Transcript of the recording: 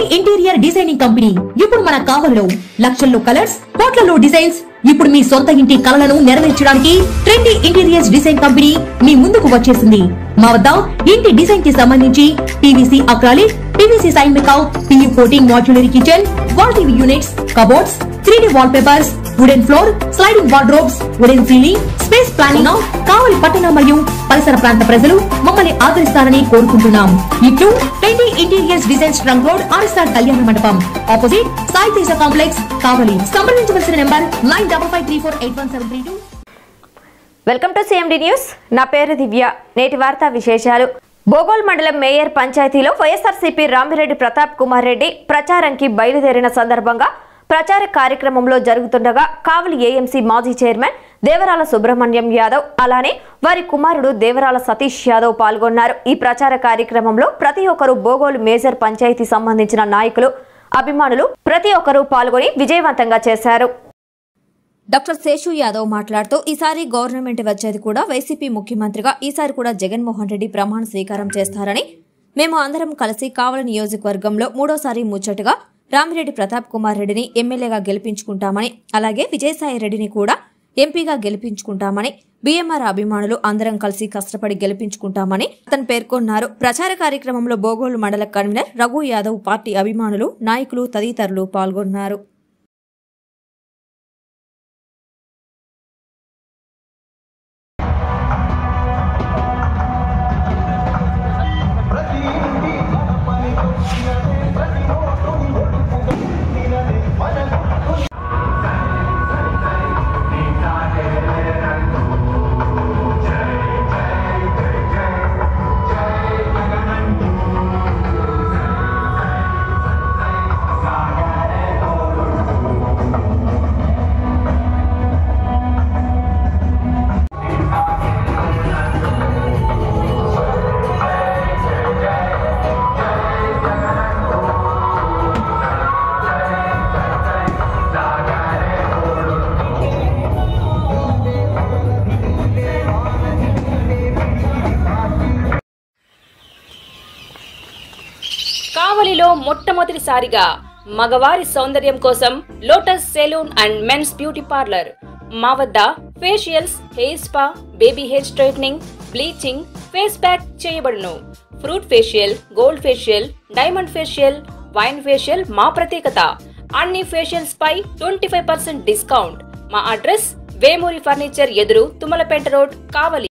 interior designing company ఇప్పుడు మన కావలిలో లక్షల్లో కలర్స్ కోట్లలో డిజైన్స్ ఇప్పుడు మీ సొంత ఇంటి కలలను నెరవేర్చడానికి ట్రెండీ ఇంటీరియర్స్ డిజైన్ కంపెనీ మీ ముందుకు వచ్చేసింది మా వద్ద ఇంటి డిజైన్ కి సంబంధించి పీవీసీ అక్రాలిక్ పీవీసీ సైన్ మేకౌట్ PU coating modular kitchen wall TV units cupboards three D wall papers wooden floor sliding wardrobes wooden ceiling space planning Kavali పట్టణ మరియు పరిసర ప్రాంత ప్రజలు మమ్మల్ని ఆదరిస్తారని కోరుకుంటున్నాం ఇట్లు twenty interiors designs trunk road RSR Kalyana Mandapam opposite Sai Teja complex Kavali సంప్రదించవలసిన number nine double five three four eight one seven three two welcome to CMD news నా పేరు దివ్య నేటి వార్తా విశేషాలు బోగోల్ మండలం మేయర్ పంచాయతీలో వైఎస్ఆర్సీపీ రామిరెడ్డి ప్రతాప్ కుమార్ రెడ్డి ప్రచారంకి బయలుదేరిన సందర్భంగా ప్రచార కార్యక్రమంలో జరుగుతుండగా కావలి ఏఎంసీ మాజీ చైర్మన్ దేవరాల సుబ్రహ్మణ్యం యాదవ్ అలానే వారి కుమారుడు దేవరాల సతీష్ యాదవ్ పాల్గొన్నారు ఈ ప్రచార కార్యక్రమంలో ప్రతి ఒక్కరూ బోగోలు మేజర్ పంచాయతీ సంబంధించిన నాయకులు అభిమానులు ప్రతి ఒక్కరూ పాల్గొని విజయవంతంగా చేశారు డాక్టర్ శేషు యాదవ్ మాట్లాడుతూ ఈసారి గవర్నమెంట్ వచ్చేది కూడా వైసీపీ ముఖ్యమంత్రిగా ఈసారి కూడా జగన్మోహన్ రెడ్డి ప్రమాణ స్వీకారం చేస్తారని మేము అందరం కలిసి కావలి నియోజకవర్గంలో మూడోసారి ముచ్చటగా రామిరెడ్డి ప్రతాప్ కుమార్ రెడ్డిని ఎమ్మెల్యేగా గెలిపించుకుంటామని అలాగే విజయసాయి రెడ్డిని కూడా ఎంపీగా గెలిపించుకుంటామని బీఎంఆర్ అభిమానులు అందరం కలిసి కష్టపడి గెలిపించుకుంటామని అతను పేర్కొన్నారు ప్రచార కార్యక్రమంలో బోగోలు మండల కన్వీనర్ రఘు యాదవ్ పార్టీ అభిమానులు నాయకులు తదితరులు పాల్గొన్నారు కావలిలో మొట్టమొదటిసారిగా మగవారి సౌందర్యం కోసం lotus salon and men's beauty parlour మా వద్ద facials hair spa baby hair straightening bleaching face pack చేయబడును fruit facial gold facial diamond facial wine facial మా ప్రత్యేకత అన్ని ఫేషియల్స్ పై ట్వంటీ ఫైవ్ పర్సెంట్ డిస్కౌంట్ మా అడ్రస్ వేమూరి ఫర్నిచర్ ఎదురు తుమ్మలపేట రోడ్ కావలి